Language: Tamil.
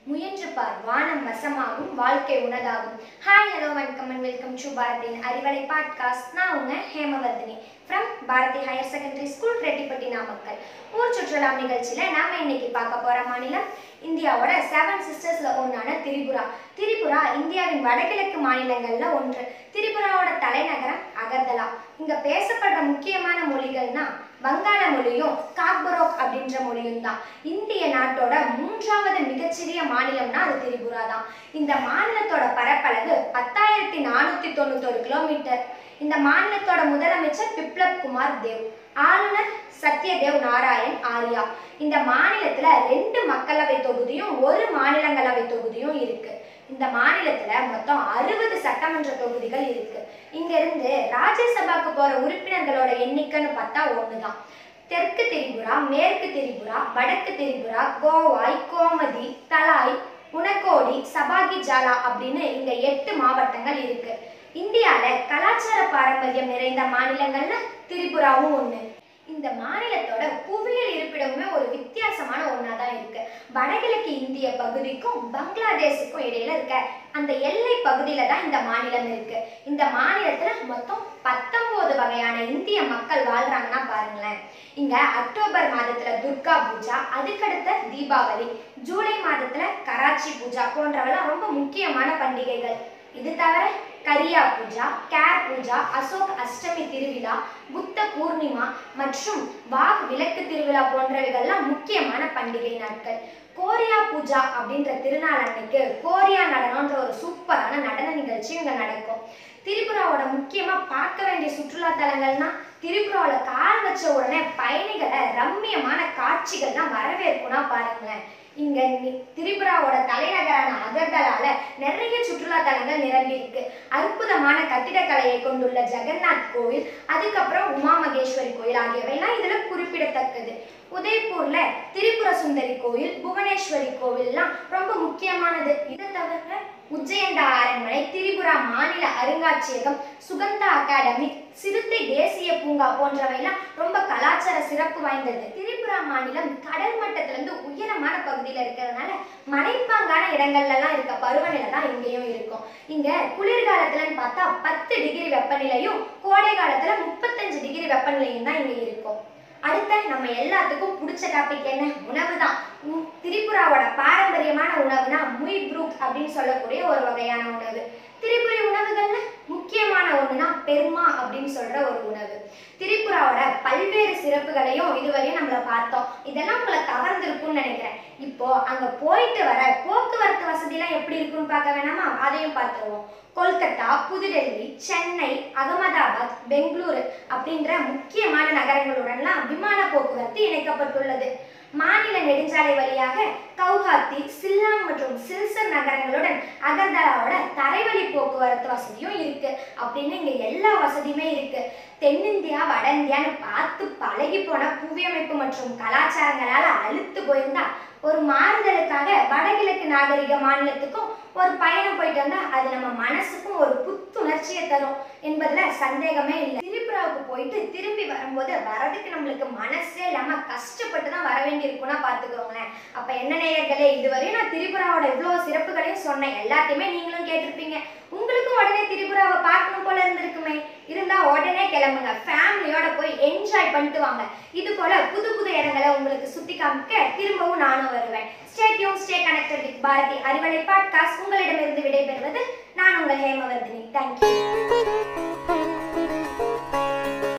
முயன்று பார் வானம் வசமாகும் வாழ்க்கை உனதாகும் ஹாய் ஹலோ வணக்கம் அண்ட் வெல்கம் டு பாரதியின் அறிவலை பாட்காஸ்ட் நான் உங்க Hemavarthini from Bharathi higher secondary school Rettipatti Namakkal ஊர் சுற்றுலா நிகழ்ச்சியில நாம இன்னைக்கு பார்க்க போற மாநிலம் இந்தியாவோட செவன் சிஸ்டர்ஸ்ல ஒன்றான திரிபுரா திரிபுரா இந்தியாவின் வடகிழக்கு மாநிலங்கள்ல ஒன்று திரிபுராவோட தலைநகரம் அகர்தலா இங்க பேசப்படுற முக்கியமான மொழிகள்னா வங்காள மொழியும் காக்பரோக் அப்படின்ற மொழியும் தான் இந்திய நாட்டோட மூன்றாவது மிகச்சிறிய மாநிலம்னா அது திரிபுரா தான் இந்த மாநிலத்தோட பரப்பளவு பத்தாயிரத்தி நானூத்தி தொண்ணூத்தொரு கிலோமீட்டர் இந்த மாநிலத்தோட முதலமைச்சர் பிப்ளப் குமார் தேவ் ஆளுநர் சத்யதேவ் நாராயண் ஆர்யா இந்த மாநிலத்துல ரெண்டு மக்களவை தொகுதியும் ஒரு மாநிலங்களவை தொகுதியும் இருக்கு இந்த மாநிலத்துல மொத்தம் அறுபது சட்டமன்ற தொகுதிகள் இருக்கு இங்க இருந்து ராஜ்யசபாக்கு போற உறுப்பினர்களோட எண்ணிக்கைன்னு பார்த்தா ஒண்ணுதான் தெற்கு திரிபுரா மேற்கு திரிபுரா வடக்கு திரிபுரா கோவாய் கோமதி தலாய் உனக்கோடி சபாகி ஜாலா அப்படின்னு இந்த எட்டு மாவட்டங்கள் இருக்கு இந்தியால கலாச்சார பாரம்பரியம் நிறைந்த மாநிலங்கள்ல திரிபுராவும் ஒண்ணு இந்த மாநிலத்தோட புவியியல் இருப்பிடமுமே ஒரு வித்தியாசமான ஒன்றா தான் இருக்கு வடகிழக்கு இந்திய பகுதிக்கும் பங்களாதேஷுக்கும் இடையில இருக்க அந்த எல்லை பகுதியில தான் இந்த மாநிலம் இருக்கு இந்த மாநிலத்துல மொத்தம் பத்தொன்பது வகையான இந்திய மக்கள் வாழ்றாங்கன்னா பாருங்களேன் இங்க அக்டோபர் மாதத்துல துர்கா பூஜா அதுக்கடுத்த தீபாவளி ஜூலை மாதத்துல கராச்சி பூஜா போன்றவெல்லாம் ரொம்ப முக்கியமான பண்டிகைகள் இது தவிர கரியா பூஜா கேர் பூஜா அசோக் அஷ்டமி திருவிழா புத்த பூர்ணிமா மற்றும் வாக் விளக்கு திருவிழா போன்றவைகள்லாம் முக்கியமான பண்டிகை நாட்கள் கோரியா பூஜா அப்படின்ற திருநாள் அன்னைக்கு கோரியா நடனம்ன்ற ஒரு சூப்பரான நடன நிகழ்ச்சி இங்க நடக்கும் திரிபுராவோட முக்கியமா பார்க்க வேண்டிய சுற்றுலா தலங்கள்னா திரிபுராவோட கால் வச்ச உடனே பயணிகளை ரம்மியமான காட்சிகள் தான் வரவேற்கும்னா பாருங்களேன் இங்க நி- திரிபுராவோட தலைநகரான அகர்தலால நிறைய சுற்றுலா தலங்கள் நிரம்பி இருக்கு அற்புதமான கட்டிடக்கலையை கொண்டுள்ள ஜெகநாத் கோவில் அதுக்கப்புறம் உமா மகேஸ்வரி கோயில் ஆகியவைலாம் இதுல குறிப்பிடத்தக்கது உதய்பூர்ல திரிபுர சுந்தரி கோயில் புவனேஸ்வரி கோவில்லாம் ரொம்ப முக்கியமானது இதை தவிர உஜ்ஜயண்டா அரண்மனை திரிபுரா மாநில அருங்காட்சியகம் சுகந்தா அகாடமி சிறுத்தை தேசிய பூங்கா போன்றவைலாம் ரொம்ப கலாச்சார சிறப்பு வாய்ந்தது திரிபுரா மாநிலம் கடல் மட்டத்துல இருந்து உயரமான பகுதியில இருக்கிறதுனால மலைப்பாங்கான இடங்கள்ல எல்லாம் இருக்க பருவநிலை தான் இங்கேயும் இருக்கும் இங்க குளிர்காலத்துலன்னு பார்த்தா பத்து டிகிரி வெப்பநிலையும் கோடை காலத்துல முப்பத்தஞ்சு டிகிரி வெப்பநிலையும் தான் இங்க இருக்கும் அடுத்த நம்ம எல்லாத்துக்கும் பிடிச்ச டாபிக் என்ன உணவு தான் திரிபுராவோட பாரம்பரியமான உணவுனா முய் ப்ரூக் அப்படின்னு சொல்லக்கூடிய ஒரு வகையான உணவு திரிபுரி உணவுகள்ல முக்கியமான ஒண்ணுனா பெர்மா அப்படின்னு சொல்ற ஒரு உணவு திரிபுராவோட பல்வேறு சிறப்புகளையும் இதுவரையும் நம்மள பார்த்தோம் இதெல்லாம் உங்களை கவர்ந்திருக்கும்னு நினைக்கிறேன் இப்போ அங்க போயிட்டு வர போக்குவரத்து வசதிலாம் எப்படி இருக்குன்னு பார்க்க வேணாமா அதையும் பார்த்துருவோம் கொல்கத்தா புதுடெல்லி சென்னை அகமதாபாத் பெங்களூரு அப்படின்ற முக்கியமான நகரங்களுடன்லாம் விமான போக்குவரத்து இணைக்கப்பட்டுள்ளது மாநில நெடுஞ்சாலை வழியாக கவுஹாத்தி சில்லாங் மற்றும் சில்சர் நகரங்களுடன் அகர்தலாவோட தரைவழி போக்குவரத்து வசதியும் இருக்கு அப்படின்னு இங்க எல்லா வசதியுமே இருக்கு தென்னிந்தியா வட இந்தியான்னு பார்த்து பழகி போன புவியமைப்பு மற்றும் கலாச்சாரங்களால அழுத்து போயிருந்தா ஒரு மாறுதலுக்காக வடகிழக்கு நாகரிக மாநிலத்துக்கும் ஒரு பயணம் போயிட்டு வந்தா அது நம்ம மனசுக்கும் ஒரு புத்துணர்ச்சியை தரும் என்பதுல சந்தேகமே இல்லை திரிபுராவுக்கு போயிட்டு திரும்பி வரும்போது வரதுக்கு நம்மளுக்கு மனசே இல்லாம கஷ்டப்பட்டு தான் வர வேண்டி இருக்கும்னா பாத்துக்கோங்களேன் அப்ப என்ன நேயர்களே இதுவரையும் நான் திரிபுராவோட இவ்வளவு சிறப்புகளையும் சொன்னேன் எல்லாத்தையுமே நீங்களும் கேட்டிருப்பீங்க உங்களுக்கும் உடனே திரிபுராவை பார்க்கணும் போல இருந்திருக்குமே இருந்தா உடனே கிளம்புங்க ஃபேமிலியோட போய் என்ஜாய் பண்ணிட்டு வாங்க இது போல புது புது இடங்களை உங்களுக்கு சுத்தி காமிக்க திரும்பவும் நானும் வருவேன் stay tuned stay connected with Bharathi Arivalai podcast உங்களிடமிருந்து விடைபெறுவது நான் உங்கள் ஹேமவர்தினி தேங்க்யூ